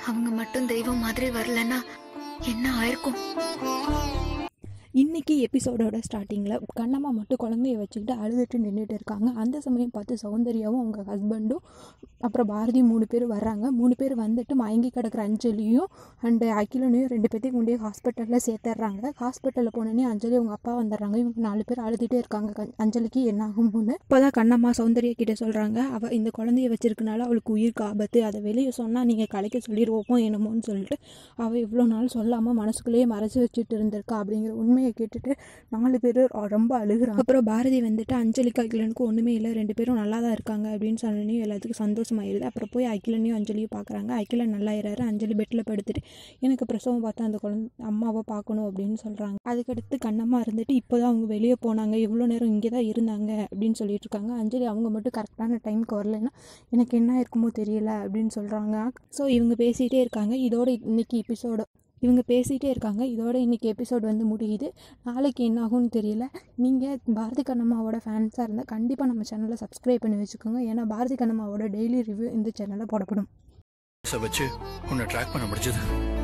அவங்க மட்டும் தெய்வம் மாதிரி வரலன்னா என்ன ஆயிருக்கும் இன்னைக்கு எபிசோடோட ஸ்டார்டிங்கில் கண்ணம்மா மட்டும் குழந்தைய வச்சுக்கிட்டு அழுதுட்டு நின்றுட்டு இருக்காங்க அந்த சமயம் பார்த்து சௌந்தர்யாவும் அவங்க ஹஸ்பண்டும் அப்புறம் பாரதி மூணு பேர் வர்றாங்க மூணு பேர் வந்துட்டு மயங்கி கிடக்குற அஞ்சலியும் அண்டு அகிலனையும் ரெண்டு பேர்த்தையும் கொண்டு போய் ஹாஸ்பிட்டலில் சேர்த்துட்றாங்க ஹாஸ்பிட்டலில் போனோடனே அஞ்சலி அவங்க அப்பா வந்துடுறாங்க இவங்க நாலு பேர் அழுதுகிட்டே இருக்காங்க கண்- அஞ்சலிக்கு என்ன ஆகும்னு இப்போதான் கண்ணம்மா சௌந்தர்யா கிட்ட சொல்கிறாங்க அவள் இந்த குழந்தைய வச்சிருக்கனால அவளுக்கு உயிருக்கு ஆபத்து அதை வெளியே சொன்னால் நீங்கள் கலைக்க சொல்லிடுவோமோ என்னமோன்னு சொல்லிட்டு அவள் இவ்வளோ நாள் சொல்லாமல் மனசுக்குள்ளேயே மறைச்சு வச்சுட்டு இருந்திருக்கா அப்படிங்கிற உண்மையை கேட்டுட்டு நாலு பேர் ரொம்ப அழுகுறாங்க அப்புறம் பாரதி வந்துட்டு அஞ்சலிக்கு அகிலனுக்கு ஒன்றுமே இல்லை ரெண்டு பேரும் நல்லா தான் இருக்காங்க அப்படின்னு சொன்னோன்னே எல்லாத்துக்கும் சந்தோஷமாயிருது அப்புறம் போய் அகிலனையும் அஞ்சலியும் பார்க்குறாங்க அகிலன் நல்லாயிறாரு அஞ்சலி பெட்டில் படுத்துட்டு எனக்கு பிரசவம் பார்த்தா அந்த குழந்தை அம்மாவை பார்க்கணும் அப்படின்னு சொல்கிறாங்க அதுக்கடுத்து கண்ணம்மா இருந்துட்டு இப்போ தான் அவங்க வெளியே போனாங்க இவ்வளோ நேரம் இங்கே தான் இருந்தாங்க அப்படின்னு சொல்லிட்டு இருக்காங்க அஞ்சலி அவங்க மட்டும் கரெக்டான டைமுக்கு வரலைன்னா எனக்கு என்ன இருக்குமோ தெரியல அப்படின்னு சொல்கிறாங்க ஸோ இவங்க பேசிகிட்டே இருக்காங்க இதோட இன்னைக்கு எபிசோட இவங்க பேசிகிட்டே இருக்காங்க இதோட இன்னைக்கு எபிசோட் வந்து முடியுது நாளைக்கு என்ன ஆகும்னு தெரியல நீங்கள் பாரதி கண்ணம்மாவோட ஃபேன்ஸாக இருந்தால் கண்டிப்பாக நம்ம சேனலை சப்ஸ்கிரைப் பண்ணி வச்சுக்கோங்க ஏன்னா பாரதி கண்ணம்மாவோட டெய்லி ரிவ்யூ இந்த சேனலில் போடப்படும் வச்சு உன்னை ட்ராக் பண்ண முடிஞ்சது